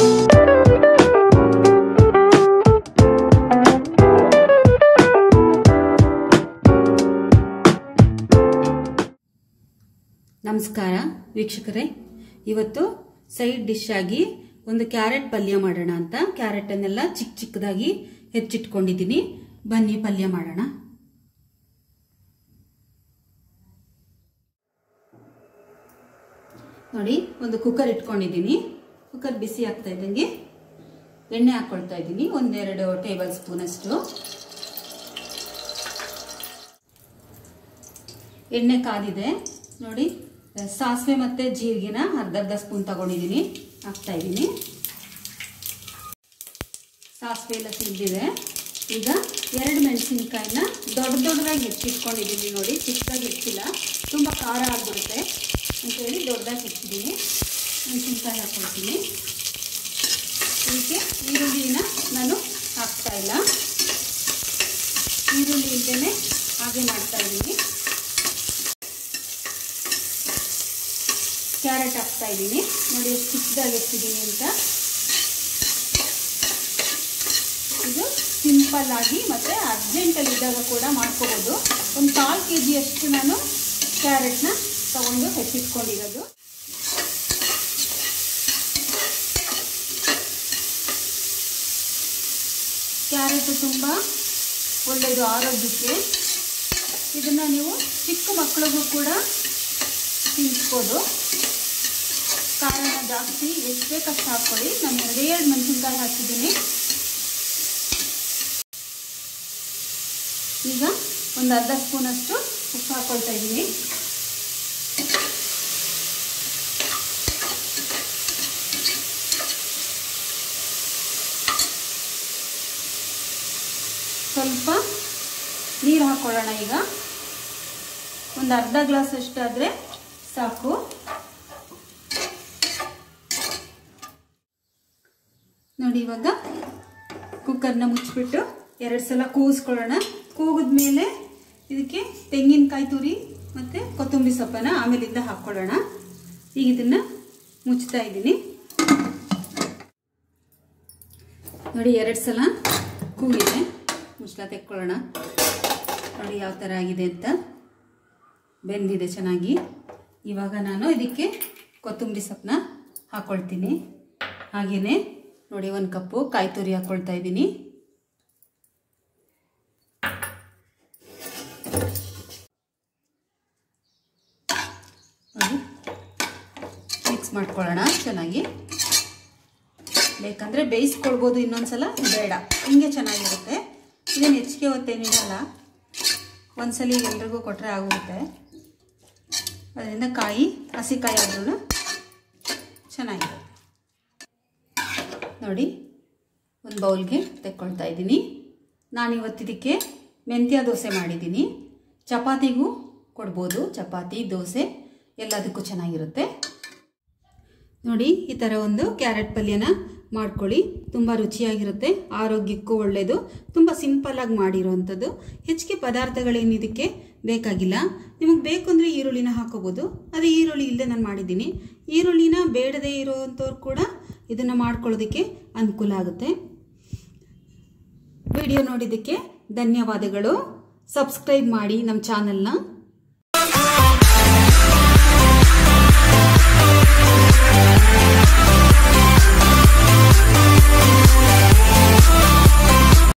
ನಮಸ್ಕಾರ ವೀಕ್ಷಕರೇ ಇವತ್ತು ಸೈಡ್ ಡಿಶ್ ಆಗಿ ಒಂದು ಕ್ಯಾರೆಟ್ ಪಲ್ಯ ಮಾಡೋಣ ಅಂತ ಕ್ಯಾರೆಟ್ ಅನ್ನೆಲ್ಲ ಚಿಕ್ಕ ಚಿಕ್ಕದಾಗಿ ಹೆಚ್ಚಿಟ್ಕೊಂಡಿದ್ದೀನಿ ಬನ್ನಿ ಪಲ್ಯ ಮಾಡೋಣ ನೋಡಿ ಒಂದು ಕುಕ್ಕರ್ ಇಟ್ಕೊಂಡಿದ್ದೀನಿ ಕುಕ್ಕರ್ ಬಿಸಿ ಆಗ್ತಾ ಇದ್ದಂಗೆ ಎಣ್ಣೆ ಹಾಕೊಳ್ತಾ ಇದ್ದೀನಿ ಒಂದೆರಡು ಟೇಬಲ್ ಸ್ಪೂನ್ ಅಷ್ಟು ಎಣ್ಣೆ ಕಾದಿದೆ ನೋಡಿ ಸಾಸಿವೆ ಮತ್ತೆ ಜೀರಿಗೆನ ಅರ್ಧ ಅರ್ಧ ಸ್ಪೂನ್ ತಗೊಂಡಿದ್ದೀನಿ ಹಾಕ್ತಾ ಇದ್ದೀನಿ ಸಾಸಿವೆ ಎಲ್ಲ ಸಿದ್ದಿದೆ ಈಗ ಎರಡು ಮೆಣಸಿನ್ಕಾಯಿನ ದೊಡ್ಡ ದೊಡ್ಡದಾಗಿ ಹೆಚ್ಚಿಟ್ಕೊಂಡಿದ್ದೀನಿ ನೋಡಿ ಚಿಕ್ಕದಾಗಿ ಹೆಚ್ಚಿಲ್ಲ ತುಂಬ ಖಾರ ಆಗಿಬಿಡುತ್ತೆ ಅಂತೇಳಿ ದೊಡ್ಡದಾಗಿ ಹೆಚ್ಚಿದ್ದೀನಿ ಮೆಣಸಿನ್ಕಾಯಿ ಹಾಕ್ಕೊಳ್ತೀನಿ ಇದಕ್ಕೆ ಈರುಳ್ಳಿನ ನಾನು ಹಾಕ್ತಾ ಇಲ್ಲ ಈರುಳ್ಳಿ ಇಲ್ಲದೇ ಹಾಗೆ ಮಾಡ್ತಾ ಇದ್ದೀನಿ ಕ್ಯಾರೆಟ್ ಹಾಕ್ತಾ ಇದ್ದೀನಿ ನೋಡಿ ಎಷ್ಟು ಚಿಕ್ಕದಾಗಿ ಎತ್ತಿದ್ದೀನಿ ಅಂತ ಇದು ಸಿಂಪಲ್ ಆಗಿ ಮತ್ತು ಅರ್ಜೆಂಟಲ್ಲಿ ಇದ್ದಾಗ ಕೂಡ ಮಾಡ್ಕೋಬೋದು ಒಂದು ಕಾಲು ಕೆ ಜಿಯಷ್ಟು ನಾನು ಕ್ಯಾರೆಟ್ನ ತಗೊಂಡು ಹೆಚ್ಚಿಟ್ಕೊಂಡಿರೋದು ಕ್ಯಾರೆಟ್ ತುಂಬ ಒಳ್ಳೆಯದು ಆರೋಗ್ಯಕ್ಕೆ ಇದನ್ನು ನೀವು ಚಿಕ್ಕ ಮಕ್ಕಳಿಗೂ ಕೂಡ ತಿನ್ನಿಸ್ಬೋದು ಖಾರನ ಜಾಸ್ತಿ ಎಷ್ಟು ಬೇಕಷ್ಟು ಹಾಕ್ಕೊಳ್ಳಿ ನಾನು ಎರಡೇ ಎರಡು ಮೆಣಸಿನ್ಕಾಯಿ ಹಾಕಿದ್ದೀನಿ ಈಗ ಒಂದು ಅರ್ಧ ಸ್ಪೂನಷ್ಟು ಉಪ್ಪು ಹಾಕ್ಕೊಳ್ತಾ ಇದ್ದೀನಿ ಸ್ವಲ್ಪ ನೀರು ಹಾಕ್ಕೊಳ್ಳೋಣ ಈಗ ಒಂದು ಅರ್ಧ ಗ್ಲಾಸ್ ಅಷ್ಟಾದರೆ ಸಾಕು ನೋಡಿ ಇವಾಗ ಕುಕ್ಕರ್ನ ಮುಚ್ಚಿಬಿಟ್ಟು ಎರಡು ಸಲ ಕೂಗಿಸ್ಕೊಳ್ಳೋಣ ಕೂಗಿದ್ಮೇಲೆ ಇದಕ್ಕೆ ತೆಂಗಿನಕಾಯಿ ತುರಿ ಮತ್ತು ಕೊತ್ತಂಬರಿ ಸೊಪ್ಪನ್ನು ಆಮೇಲಿಂದ ಹಾಕ್ಕೊಳ್ಳೋಣ ಈಗ ಇದನ್ನು ಮುಚ್ತಾ ಇದ್ದೀನಿ ನೋಡಿ ಎರಡು ಸಲ ಕೂಗಿದೆ ಮುಚ್ಚಳ ತೆಕ್ಕೊಳ್ಳೋಣ ನೋಡಿ ಯಾವ ಥರ ಆಗಿದೆ ಅಂತ ಬೆಂದಿದೆ ಚೆನ್ನಾಗಿ ಇವಾಗ ನಾನು ಇದಕ್ಕೆ ಕೊತ್ತಂಬರಿ ಸೊಪ್ಪನ್ನ ಹಾಕ್ಕೊಳ್ತೀನಿ ಹಾಗೆಯೇ ನೋಡಿ ಒಂದು ಕಪ್ಪು ಕಾಯಿ ತುರಿ ಹಾಕ್ಕೊಳ್ತಾ ಇದ್ದೀನಿ ನೋಡಿ ಮಿಕ್ಸ್ ಮಾಡ್ಕೊಳ್ಳೋಣ ಚೆನ್ನಾಗಿ ಬೇಕಂದರೆ ಬೇಯಿಸ್ಕೊಳ್ಬೋದು ಇನ್ನೊಂದ್ಸಲ ಬೇಡ ಹಿಂಗೆ ಚೆನ್ನಾಗಿರುತ್ತೆ ಇದೇನು ಹೆಚ್ಚಿಗೆ ಹೊತ್ತೇನಿರಲ್ಲ ಒಂದ್ಸಲಿ ಎಲ್ರಿಗೂ ಕೊಟ್ಟರೆ ಆಗುತ್ತೆ ಅದರಿಂದ ಕಾಯಿ ಹಸಿ ಕಾಯಿ ಆದ್ರೂ ಚೆನ್ನಾಗಿರುತ್ತೆ ನೋಡಿ ಒಂದು ಬೌಲ್ಗೆ ತೆಕ್ಕೊಳ್ತಾ ಇದ್ದೀನಿ ನಾನು ಇವತ್ತಿದಕ್ಕೆ ಮೆಂತ್ಯ ದೋಸೆ ಮಾಡಿದ್ದೀನಿ ಚಪಾತಿಗೂ ಕೊಡ್ಬೋದು ಚಪಾತಿ ದೋಸೆ ಎಲ್ಲದಕ್ಕೂ ಚೆನ್ನಾಗಿರುತ್ತೆ ನೋಡಿ ಈ ಥರ ಒಂದು ಕ್ಯಾರೆಟ್ ಪಲ್ಯನ ಮಾಡ್ಕೊಳ್ಳಿ ತುಂಬ ರುಚಿಯಾಗಿರುತ್ತೆ ಆರೋಗ್ಯಕ್ಕೂ ಒಳ್ಳೆಯದು ತುಂಬ ಸಿಂಪಲ್ಲಾಗಿ ಮಾಡಿರೋವಂಥದ್ದು ಹೆಚ್ಚಿಗೆ ಪದಾರ್ಥಗಳೇನು ಇದಕ್ಕೆ ಬೇಕಾಗಿಲ್ಲ ನಿಮಗೆ ಬೇಕು ಅಂದರೆ ಈರುಳ್ಳಿನ ಹಾಕೋಬೋದು ಅದೇ ಈರುಳ್ಳಿ ಇಲ್ಲದೆ ನಾನು ಮಾಡಿದ್ದೀನಿ ಈರುಳ್ಳಿನ ಬೇಡದೇ ಇರೋವಂಥವ್ರು ಕೂಡ ಇದನ್ನು ಮಾಡ್ಕೊಳ್ಳೋದಕ್ಕೆ ಅನುಕೂಲ ಆಗುತ್ತೆ ವಿಡಿಯೋ ನೋಡಿದ್ದಕ್ಕೆ ಧನ್ಯವಾದಗಳು ಸಬ್ಸ್ಕ್ರೈಬ್ ಮಾಡಿ ನಮ್ಮ ಚಾನಲ್ನ